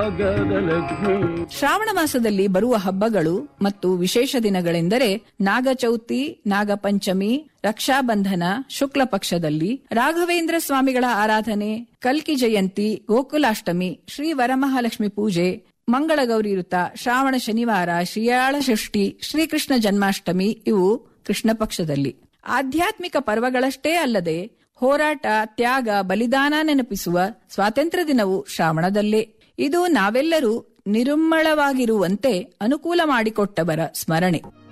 ಭಾಗದ ಲಕ್ಷ್ಮಿ ಶ್ರಾವಣ ಮಾಸದಲ್ಲಿ ಬರುವ ಹಬ್ಬಗಳು ಮತ್ತು ವಿಶೇಷ ದಿನಗಳೆಂದರೆ ನಾಗಚೌತಿ ನಾಗಪಂಚಮಿ ರಕ್ಷಾಬಂಧನ ಶುಕ್ಲ ಪಕ್ಷದಲ್ಲಿ ರಾಘವೇಂದ್ರ ಸ್ವಾಮಿಗಳ ಆರಾಧನೆ ಕಲ್ಕಿ ಜಯಂತಿ ಗೋಕುಲಾಷ್ಟಮಿ ಶ್ರೀ ವರಮಹಾಲಕ್ಷ್ಮಿ ಪೂಜೆ ಮಂಗಳಗೌರಿ ವೃತ ಶ್ರಾವಣ ಶನಿವಾರ ಶ್ರೀಯಾಳ ಷಷ್ಠಿ ಶ್ರೀಕೃಷ್ಣ ಜನ್ಮಾಷ್ಟಮಿ ಇವು ಕೃಷ್ಣ ಪಕ್ಷದಲ್ಲಿ ಆಧ್ಯಾತ್ಮಿಕ ಪರ್ವಗಳಷ್ಟೇ ಅಲ್ಲದೆ ಹೋರಾಟ ತ್ಯಾಗ ಬಲಿದಾನ ನೆನಪಿಸುವ ಸ್ವಾತಂತ್ರ್ಯ ದಿನವು ಶ್ರಾವಣದಲ್ಲೇ ಇದು ನಾವೆಲ್ಲರೂ ನಿರುಮ್ಮಳವಾಗಿರುವಂತೆ ಅನುಕೂಲ ಮಾಡಿಕೊಟ್ಟವರ ಸ್ಮರಣೆ